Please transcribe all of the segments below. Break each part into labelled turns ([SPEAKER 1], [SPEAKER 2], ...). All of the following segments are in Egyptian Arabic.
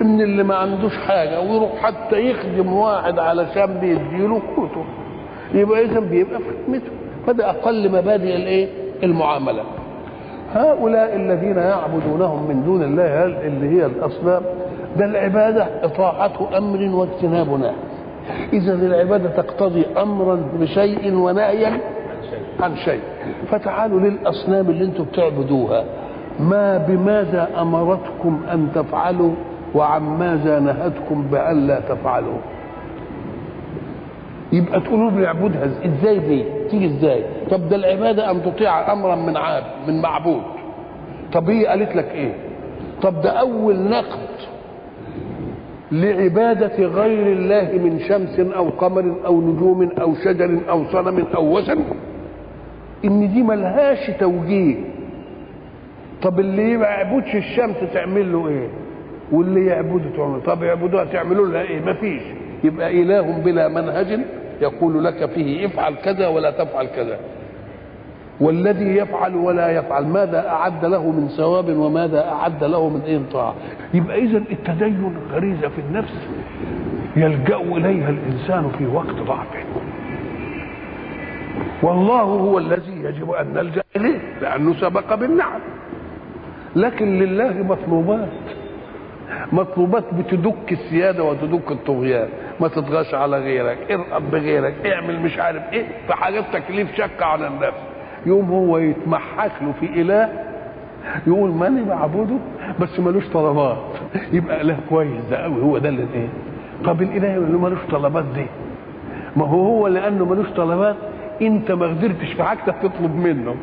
[SPEAKER 1] ان اللي ما عندوش حاجه ويروح حتى يخدم واحد علشان بيديله قوته يبقى اذا بيبقى في خدمته فده اقل مبادئ الايه المعامله هؤلاء الذين يعبدونهم من دون الله اللي هي الاصنام ده العباده اطاعه امر واجتناب نهي اذا العباده تقتضي امرا بشيء ونهيا عن شيء فتعالوا للاصنام اللي انتم بتعبدوها ما بماذا امرتكم ان تفعلوا وعن ماذا نهتكم بألا تفعلوا يبقى تقولوا بنعبدها ازاي دي تيجي ازاي طب ده العباده ان تطيع امرا من عابد من معبود طب هي قالت لك ايه طب ده اول نقد لعبادة غير الله من شمس أو قمر أو نجوم أو شجر أو صنم أو وثن إن دي ملهاش توجيه طب اللي ما يعبدش الشمس تعمل له إيه؟ واللي يعبده تعمل طب يعبدوها تعملوا لها إيه؟ مفيش يبقى إله بلا منهج يقول لك فيه افعل كذا ولا تفعل كذا والذي يفعل ولا يفعل ماذا أعد له من ثواب وماذا أعد له من إيه طاعة يبقى إذا التدين غريزة في النفس يلجأ إليها الإنسان في وقت ضعفه والله هو الذي يجب أن نلجأ إليه لأنه سبق بالنعم لكن لله مطلوبات مطلوبات بتدك السيادة وتدك الطغيان ما تطغاش على غيرك ارقب بغيرك اعمل مش عارف ايه في حاجات تكليف شق على النفس يوم هو يتمحك له في اله يقول ماني بعبده بس ملوش طلبات يبقى اله كويس ده قوي هو ده اللي ايه طب الاله اللي ملوش طلبات دي ما هو هو لانه ملوش طلبات انت ما قدرتش في حاجتك تطلب منه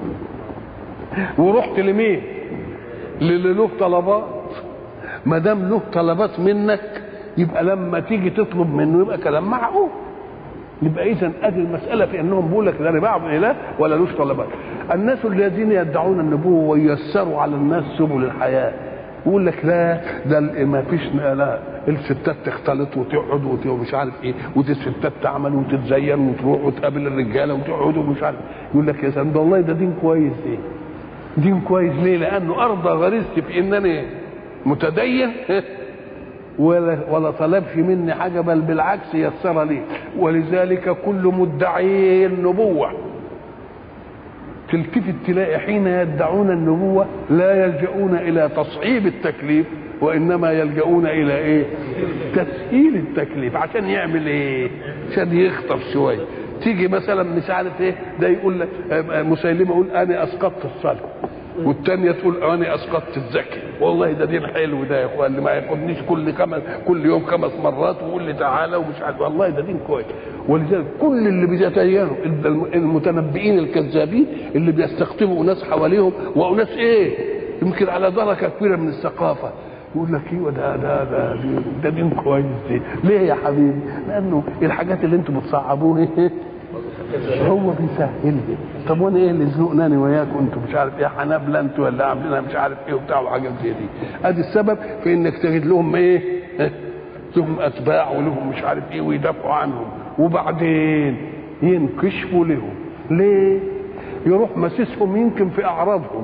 [SPEAKER 1] ورحت لمين للي له طلبات ما دام له طلبات منك يبقى لما تيجي تطلب منه يبقى كلام معقول يبقى اذا ادي المساله في انهم بيقول لك ده انا بعبد اله ولا لوش طلبات الناس الذين يدعون النبوه وييسروا على الناس سبل الحياه يقول لك لا ده ما فيش لا الستات تختلط وتقعد ومش عارف ايه ودي الستات تعمل وتتزين وتروح وتقابل الرجاله وتقعد ومش عارف يقول لك يا سلام ده والله ده دين كويس ايه دين كويس ليه؟ لانه ارضى غريزتي في انني متدين ولا ولا طلبش مني حاجه بل بالعكس يسر لي ولذلك كل مدعي النبوه تلتفت تلاقي حين يدعون النبوه لا يلجؤون الى تصعيب التكليف وانما يلجؤون الى ايه؟ تسهيل التكليف عشان يعمل ايه؟ عشان يخطف شويه تيجي مثلا مش عارف ايه ده يقول لك مسيلمه يقول انا اسقطت الصلاه والثانيه تقول انا اسقطت الزكاه والله ده دين حلو ده يا اخوان اللي ما ياخدنيش كل كم كل يوم خمس مرات ويقول لي تعالى ومش عارف والله ده دين كويس ولذلك كل اللي بيتدينوا المتنبئين الكذابين اللي بيستقطبوا ناس حواليهم وناس ايه يمكن على درجه كبيره من الثقافه يقول لك ايوه ده ده ده ده دين كويس دي ليه يا حبيبي؟ لانه الحاجات اللي انتم بتصعبوها هو بيسهل لي طب وانا ايه اللي زنقناني وياكم انتوا مش عارف ايه حنابله انتوا ولا عاملينها مش عارف ايه وبتاع وحاجات زي دي ادي السبب في انك تجد لهم ايه لهم اتباع ولهم مش عارف ايه ويدافعوا عنهم وبعدين ينكشفوا لهم ليه يروح مسيسهم يمكن في اعراضهم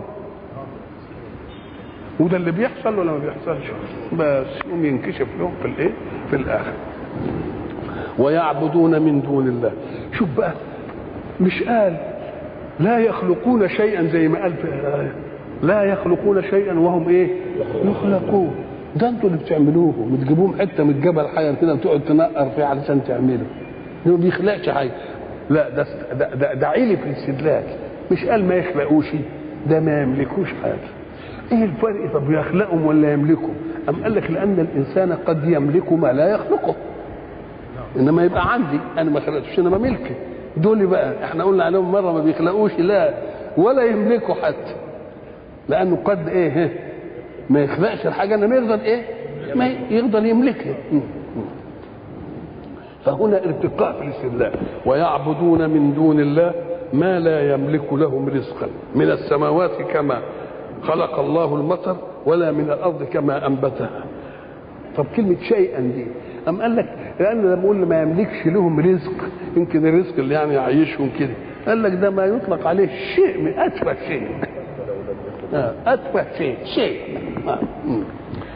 [SPEAKER 1] وده اللي بيحصل ولا ما بيحصلش بس يقوم ينكشف لهم في الايه في الاخر ويعبدون من دون الله شوف بقى مش قال لا يخلقون شيئا زي ما قال في الآية لا يخلقون شيئا وهم ايه يخلقون ده انتوا اللي بتعملوه بتجيبوهم حته من الجبل حاجه كده وتقعد تنقر فيها علشان تعمله ما بيخلقش حاجه لا ده ده, ده, ده عيلي في الاستدلال مش قال ما يخلقوش ده ما يملكوش حاجه ايه الفرق طب يخلقهم ولا يملكهم ام قال لك لان الانسان قد يملك ما لا يخلقه انما يبقى عندي انا ما خلقتوش انما ملكي دول بقى احنا قلنا عليهم مره ما بيخلقوش لا ولا يملكوا حتى لانه قد ايه ما يخلقش الحاجه انما يقدر ايه ما يقدر يملكها فهنا ارتقاء في الاستدلال ويعبدون من دون الله ما لا يملك لهم رزقا من السماوات كما خلق الله المطر ولا من الارض كما انبتها طب كلمه شيئا دي أم قال لك لأن لما أقول ما يملكش لهم رزق يمكن الرزق اللي يعني يعيشهم كده قال لك ده ما يطلق عليه شيء من أتفه شيء أتفه شيء شيء